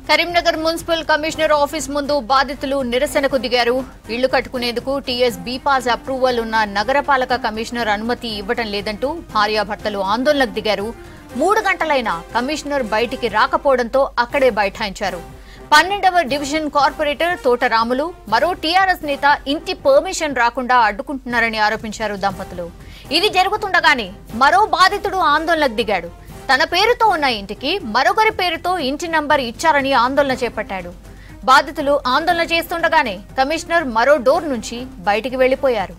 Karimnagar municipal commissioner office ముందు బాధితులు నిరసనకు దిగారు ఇళ్లు కట్టుకునేందుకు టీఎస్ బీపాస్ అప్రూవల్ ఉన్న నగరపాలక కమిషనర్ అనుమతి ఇవ్వటం లేదంటూ భార్యాభర్తలు ఆందోళనకు దిగారు మూడు గంటలైనా కమిషనర్ బయటికి రాకపోవడంతో అక్కడే బైఠాయించారు పన్నెండవ డివిజన్ కార్పొరేటర్ తోటరాములు మరో టీఆర్ఎస్ నేత ఇంటి పర్మిషన్ రాకుండా అడ్డుకుంటున్నారని ఆరోపించారు దంపతులు ఇది జరుగుతుండగానే మరో బాధితుడు ఆందోళనకు దిగాడు తన పేరుతో ఉన్న ఇంటికి మరొకరి పేరుతో ఇంటి నంబర్ ఇచ్చారని ఆందోళన చేపట్టాడు బాధితులు ఆందోళన చేస్తుండగానే కమిషనర్ మరో డోర్ నుంచి బయటికి వెళ్లిపోయారు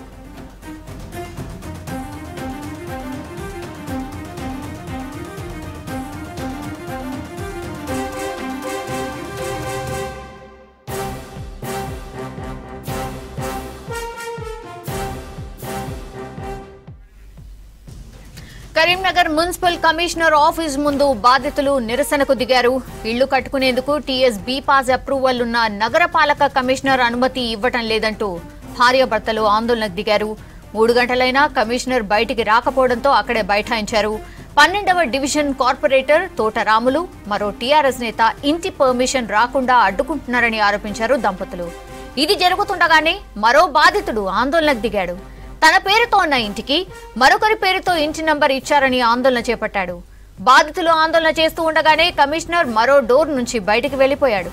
కరీంనగర్ మున్సిపల్ కమిషనర్ ఆఫీస్ ముందు బాధితులు నిరసనకు దిగారు ఇళ్లు కట్టుకునేందుకు టీఎస్ బీ పాస్ అప్రూవల్ ఉన్న నగరపాలక కమిషనర్ అనుమతి ఇవ్వటం లేదంటూ భార్యాభర్తలు ఆందోళనకు దిగారు మూడు గంటలైనా కమిషనర్ బయటికి రాకపోవడంతో అక్కడే బైఠాయించారు పన్నెండవ డివిజన్ కార్పొరేటర్ తోటరాములు మరో టీఆర్ఎస్ నేత ఇంటి పర్మిషన్ రాకుండా అడ్డుకుంటున్నారని ఆరోపించారు దంపతులు ఇది జరుగుతుండగానే మరో బాధితుడు ఆందోళనకు దిగాడు తన పేరుతో ఉన్న ఇంటికి మరొకరి పేరుతో ఇంటి నంబర్ ఇచ్చారని ఆందోళన చేపట్టాడు బాధితులు ఆందోళన చేస్తూ ఉండగానే కమిషనర్ మరో డోర్ నుంచి బయటికి వెళ్లిపోయాడు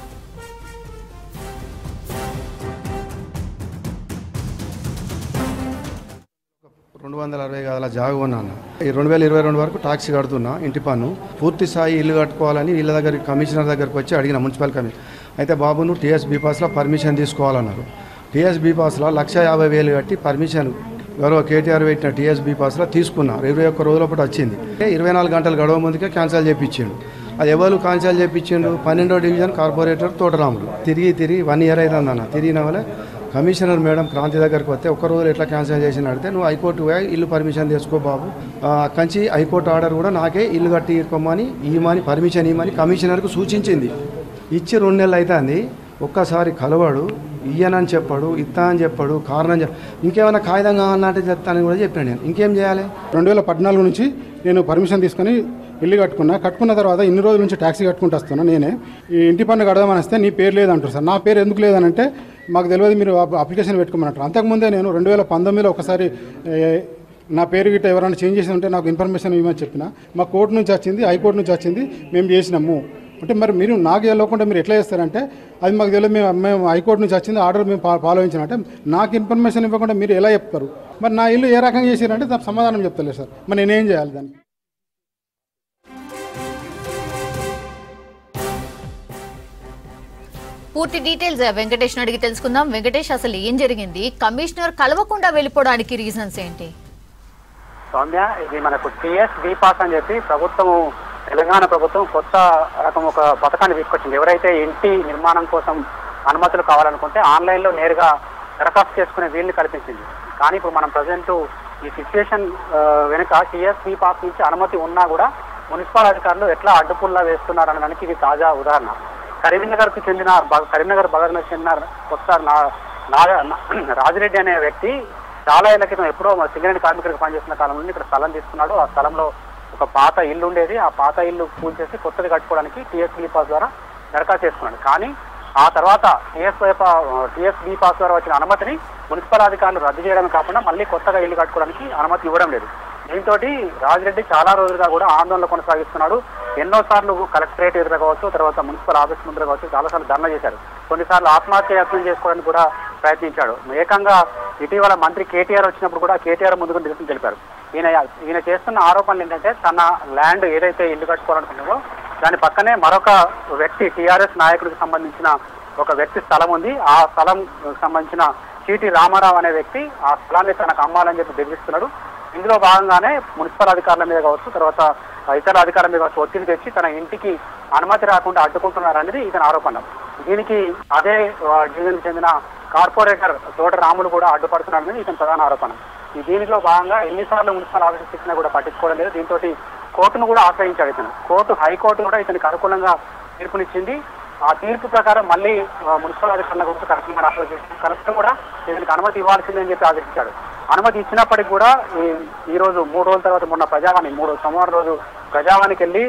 రెండు వందల అరవై గదాల జాగ ఉన్నాను ఈ రెండు వేల ఇరవై రెండు వరకు టాక్సీ కడుతున్నా ఇంటి పన్ను పూర్తి స్థాయి ఇల్లు కట్టుకోవాలని వీళ్ళ దగ్గర కమిషనర్ దగ్గరికి వచ్చి అడిగిన మున్సిపల్ కమిషన్ అయితే బాబు నువ్వు టీఎస్ బీపాస్లో పర్మిషన్ తీసుకోవాలన్నారు టీఎస్ బీపాస్లో లక్ష యాభై వేలు కట్టి పర్మిషన్ గౌరవ కేటీఆర్ పెట్టిన టీఎస్ బీపాస్లో తీసుకున్నా ఇరవై ఒక్క రోజుల పాటు వచ్చింది ఇరవై నాలుగు గంటలు గడవ ముందుకే క్యాన్సిల్ చేయించిండు అది ఎవరు క్యాన్సిల్ చేయించిండు పన్నెండో డివిజన్ కార్పొరేటర్ తోటరాములు తిరిగి తిరిగి వన్ ఇయర్ అవుతుందన్న తిరిగిన వల్ల కమిషనర్ మేడం క్రాంతి దగ్గరికి వస్తే ఒక్క రోజు ఎట్లా క్యాన్సిల్ చేసిన అడిగితే నువ్వు హైకోర్టు పోయి ఇల్లు పర్మిషన్ తీసుకో బాబు ఆ, అక్కడి నుంచి హైకోర్టు ఆర్డర్ కూడా నాకే ఇల్లు కట్టి ఇరుకోమని ఇవ్వమని పర్మిషన్ ఇవ్వమని కమిషనర్కు సూచించింది ఇచ్చి రెండు నెలలు అవుతుంది ఒక్కసారి కలవాడు ఇయ్యనని చెప్పాడు ఇత్తా అని చెప్పాడు కారణం చెప్ ఇంకేమైనా కాగితం కావాలంటే చెప్తానని కూడా చెప్పాను నేను ఇంకేం చేయాలి రెండు వేల పద్నాలుగు నుంచి నేను పర్మిషన్ తీసుకొని ఇల్లు కట్టుకున్నా కట్టుకున్న తర్వాత ఇన్ని రోజుల నుంచి ట్యాక్సీ కట్టుకుంటూ వస్తున్నా నేనే ఈ ఇంటి పన్ను కడదామని వస్తే నీ పేరు లేదంటారు సార్ నా పేరు ఎందుకు లేదనంటే మాకు తెలియదు మీరు అప్- అప్లికేషన్ పెట్టుకోమన్నట్టు అంతకుముందే నేను రెండు వేల పంతొమ్మిదిలో ఒకసారి ఏ, నా పేరు గిట్ట ఎవరైనా చేంజ్ చేసి ఉంటే నాకు ఇన్ఫర్మేషన్ ఇవ్వమని చెప్పిన మా కోర్టు నుంచి వచ్చింది హైకోర్టు నుంచి వచ్చింది మేము చేసినాము అంటే మరి మీరు నాకు వెళ్ళకుండా మీరు ఎట్లా చేస్తారంటే అది మాకు తెలియదు మేము మేము హైకోర్టు నుంచి వచ్చింది ఆర్డర్ మేము ఫా- ఫాలో అంటే నాకు ఇన్ఫర్మేషన్ ఇవ్వకుండా మీరు ఎలా చెప్తారు మరి నా ఇల్లు ఏ రకంగా చేసారంటే దానికి సమాధానం చెప్తలేదు సార్ మరి నేనేం చేయాలి దానికి పూర్తి డీటెయిల్స్ వెంకటేష్ అడిగి తెలుసుకుందాం వెంకటేష్ అసలు ఏం జరిగింది కమిషనర్ కలవకుండా వెళ్ళిపోవడానికి రీజన్స్ ఏంటి సౌమ్య ఇది మనకు టిఎస్ బి పాస్ అని చెప్పి ప్రభుత్వం తెలంగాణ ప్రభుత్వం కొత్త రకం ఒక పథకాన్ని తీసుకొచ్చింది ఎవరైతే ఇంటి నిర్మాణం కోసం అనుమతులు కావాలనుకుంటే ఆన్లైన్ లో నేరుగా దరఖాస్తు చేసుకునే వీలుని కల్పించింది కానీ ఇప్పుడు మనం ప్రజెంట్ ఈ సిచ్యువేషన్ వెనుక టిఎస్ బి పాస్ నుంచి అనుమతి ఉన్నా కూడా మున్సిపల్ అధికారులు ఎట్లా అడ్డుపుల్లా వేస్తున్నారు అనడానికి ఇది తాజా ఉదాహరణ కరీంనగర్ కు చెందిన బ- కరీంనగర్ బగర్కు చెందిన కొత్త నా- నాగ- నా- రాజిరెడ్డి అనే వ్యక్తి చాలా ఏళ్ల క్రితం ఎప్పుడో మా సింగరేణి కార్మికులకు పనిచేస్తున్న కాలం నుండి ఇక్కడ స్థలం తీసుకున్నాడు ఆ స్థలంలో ఒక పాత ఇల్లు ఉండేది ఆ పాత ఇల్లు కూల్చేసి కొత్తది కట్టుకోవడానికి టీఎస్బీ పాస్ ద్వారా దరఖాస్తు చేసుకున్నాడు కానీ ఆ తర్వాత టీఎస్ టీఎస్బీ పాస్ ద్వారా వచ్చిన అనుమతిని మున్సిపల్ అధికారులు రద్దు చేయడమే కాకుండా మళ్ళీ కొత్తగా ఇల్లు కట్టుకోవడానికి అనుమతి ఇవ్వడం లేదు దీంతో రాజిరెడ్డి చాలా రోజులుగా కూడా ఆందోళన కొనసాగిస్తున్నాడు ఎన్నోసార్లు కలెక్టరేట్ ఎదురు కావచ్చు తర్వాత మున్సిపల్ ఆఫీస్ ముందర కావచ్చు చాలాసార్లు ధర్నా చేశారు కొన్నిసార్లు ఆత్మహత్య యత్నం చేసుకోవడానికి కూడా ప్రయత్నించాడు ఏకంగా ఇటీవల మంత్రి కేటీఆర్ వచ్చినప్పుడు కూడా కేటీఆర్ ముందుకు నిరసన తెలిపారు ఈయన ఈయన చేస్తున్న ఆరోపణలు ఏంటంటే తన ల్యాండ్ ఏదైతే ఇల్లు కట్టుకోవాలనుకున్నారో దాని పక్కనే మరొక వ్యక్తి టీఆర్ఎస్ నాయకుడికి సంబంధించిన ఒక వ్యక్తి స్థలం ఉంది ఆ స్థలం సంబంధించిన చీటి రామారావు అనే వ్యక్తి ఆ స్థలాన్ని తనకు అమ్మాలని చెప్పి బెదిరిస్తున్నాడు ఇందులో భాగంగానే మున్సిపల్ అధికారుల మీద కావచ్చు తర్వాత ఇతర అధికారుల మీద కావచ్చు ఒత్తిడి తెచ్చి తన ఇంటికి అనుమతి రాకుండా అడ్డుకుంటున్నారనేది ఇతని ఆరోపణ దీనికి అదే ఆ, డివిజన్కి చెందిన కార్పొరేటర్ తోట రాములు కూడా అడ్డుపడుతున్నారనేది ఇతని ప్రధాన ఆరోపణ ఈ దీనిలో భాగంగా ఎన్నిసార్లు మున్సిపల్ ఆఫీసర్ ఇచ్చినా కూడా పట్టించుకోవడం లేదు దీంతో కోర్టును కూడా ఆశ్రయించాడు ఇతను కోర్టు హైకోర్టు కూడా ఇతనికి అనుకూలంగా తీర్పునిచ్చింది ఆ తీర్పు ప్రకారం మళ్ళీ ఆ, మున్సిపల్ అధికారుల గురించి కలెక్టర్ ఆశ్రయించారు కలెక్టర్ కూడా ఇతనికి అనుమతి ఇవ్వాల్సిందని చెప్పి ఆదేశించాడు అనుమతి ఇచ్చినప్పటికీ కూడా ఈ ఈ రోజు మూడు రోజుల తర్వాత మొన్న ప్రజావాణి మూడు సోమవారం రోజు ప్రజావానికి వెళ్ళి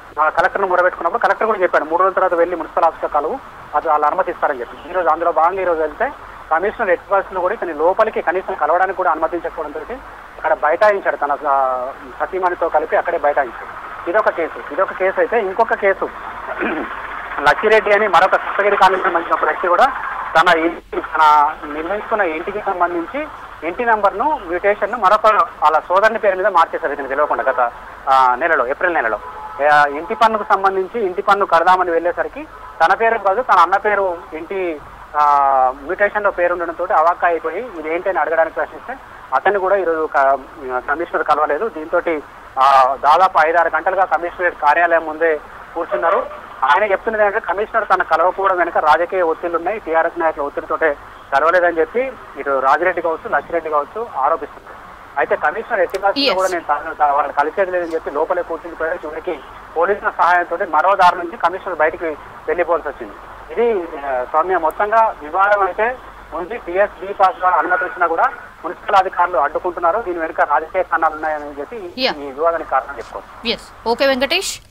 కలెక్టర్ను మొరబెట్టుకున్నప్పుడు కలెక్టర్ కూడా చెప్పాడు మూడు రోజుల తర్వాత వెళ్ళి మున్సిపల్ ఆఫీస్లో కలువు అది వాళ్ళు అనుమతి ఇస్తారని చెప్పి ఈ రోజు అందులో భాగంగా ఈ రోజు వెళ్తే కమిషనర్ ఎట్టి పరిస్థితుల్లో కూడా ఇతని లోపలికి కనీసం కలవడానికి కూడా అనుమతించకపోవడంతో అక్కడ బైఠాయించాడు తన ఆ, సతీమణితో కలిపి అక్కడే బైఠాయించాడు ఇదొక కేసు ఇదొక కేసు అయితే ఇంకొక కేసు లక్కిరెడ్డి అని మరొక సప్తగిరి కాలనీకి సంబంధించిన ఒక వ్యక్తి కూడా తన ఇంటి తన నిర్మించుకున్న ఇంటికి సంబంధించి ఇంటి నంబర్ను మ్యూటేషన్ ను మరొక వాళ్ళ సోదరుని పేరు మీద మార్చేశారు ఇతనికి తెలియకుండా గత ఆ, నెలలో ఏప్రిల్ నెలలో ఆ, ఇంటి పన్నుకు సంబంధించి ఇంటి పన్ను కడదామని వెళ్ళేసరికి తన పేరు కాదు తన అన్న పేరు ఇంటి మ్యూటేషన్ లో పేరు ఉండడంతో అవాక్క అయిపోయి ఇది ఏంటి అని అడగడానికి ప్రశ్నిస్తే అతన్ని కూడా ఈరోజు క- కమిషనర్ కలవలేదు దీంతో దాదాపు ఐదారు గంటలుగా కమిషనరేట్ కార్యాలయం ముందే కూర్చున్నారు ఆయన చెప్తున్నది ఏంటంటే కమిషనర్ తన కలవకపోవడం వెనుక రాజకీయ ఒత్తిళ్లు ఉన్నాయి టీఆర్ఎస్ నాయకుల ఒత్తిడితోటే కలవలేదని చెప్పి ఇటు రాజిరెడ్డి కావచ్చు లక్ష్మిరెడ్డి కావచ్చు ఆరోపిస్తున్నారు అయితే కమిషనర్ ఎట్టి పరిస్థితుల్లో Yes. కూడా నేను తా- తా- వాళ్ళని కలిసేది లేదని చెప్పి లోపలే కూర్చుని చివరికి పోలీసుల సహాయంతో మరో దారి నుంచి కమిషనర్ బయటికి వెళ్ళిపోవాల్సి వచ్చింది ఇది ఆ, సౌమ్య మొత్తంగా వివాదం అయితే ఉంది టీఎస్ బి పాస్ ద్వారా అనుమతి ఇచ్చినా కూడా మున్సిపల్ అధికారులు అడ్డుకుంటున్నారు దీని వెనుక రాజకీయ కారణాలు ఉన్నాయని చెప్పి ఈ- Yeah. ఈ వివాదానికి కారణం చెప్పుకోవచ్చు ఎస్ ఓకే వెంకటేష్